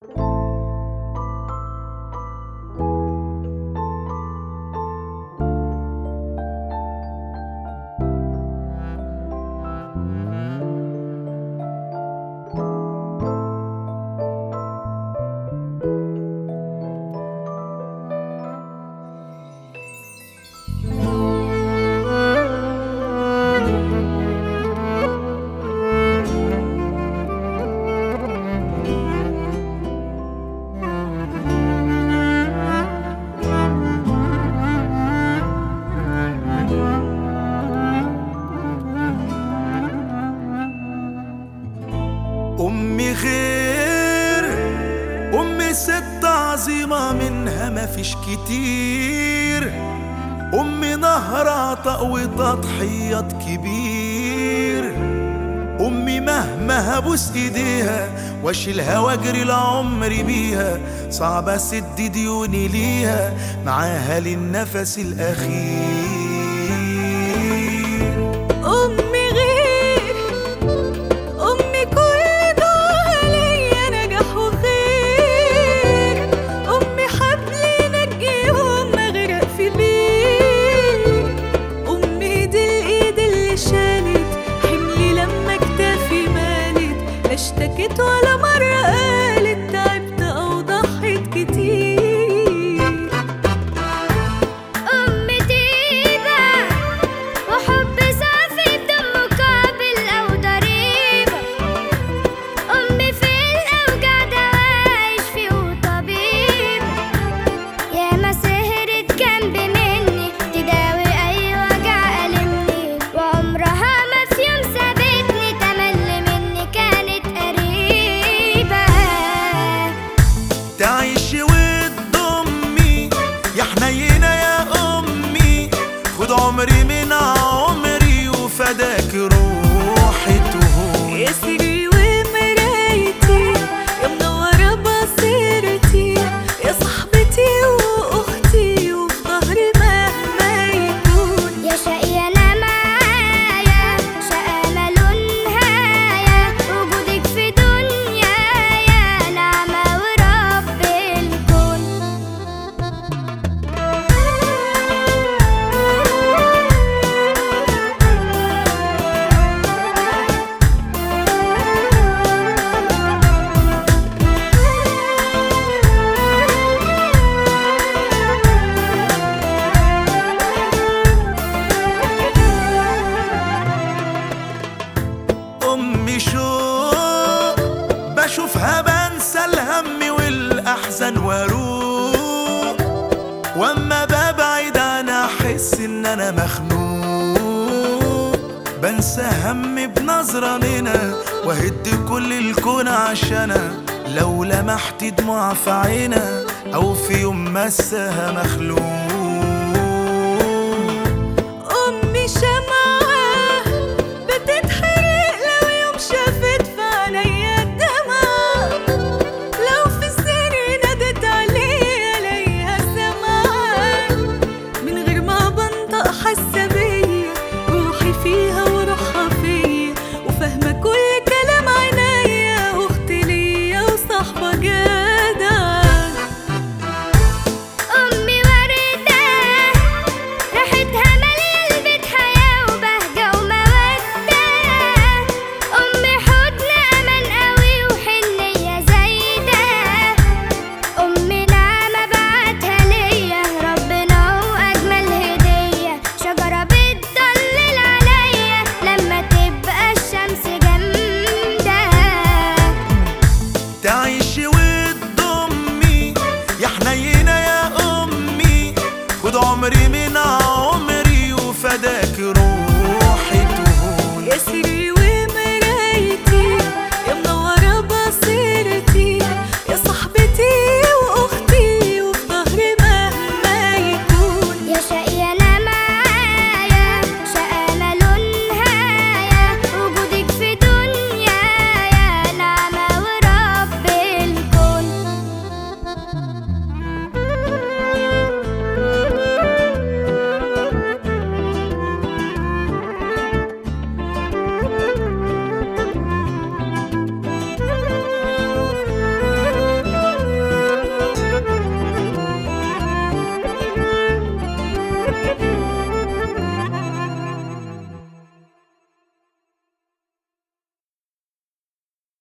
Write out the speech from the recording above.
أمي خير أمي ست عظيمة منها مفيش كتير أمي نهر عطاء وتضحيات كبير أمي مهما هبوس إيديها واشيلها واجري لعمري بيها صعب أسد ديوني ليها معاها للنفس الأخير أمي غير أمي كل دعاها ليا نجاح وخير أمي حبل ينجيهم مغرق في بير أمي دي الإيد اللي شالت حملي لما كتافي مالت لا اشتكت ولا مرة قالت تعبت أو ضحيت كتير أمي طيبة وحب صافي بدون مقابل أو ضريبة أمي في الأوجع دواء يشفي وطبيب ياما سهرت جنبي مني تداوي أي وجع ألمني وعمرها ما في يوم سابتني تملي مني كانت قريبة تعيش ود امي يا حنينه يا امي خد عمري من عمري وفداك روحي تهون يا سري ومرايتي يا منورة بصيرتي يا صاحبتي وأختي وفي ظهري مهما يكون يا شقيانة معايا شقا ماله نهاية وجودك في دنيايا نعمة ورب الكون امي شوق بشوفها بنسى الهم والاحزان واروق واما ببعد انا احس ان انا مخنوق بنسى همي بنظرة منها وهد كل الكون عشانها لو لمحت دموع في عينها او في يوم مسها مخلوق أمي شمعة بتتحرق لو يوم شافت في عينيا الدمع لو في السر نادت عليا الاقيها سامعة من غير ما بنطق حاسة بيا روحي فيها وروحها فيا وفاهمة كل كلام عينيا واختي ليا وصاحبة جاية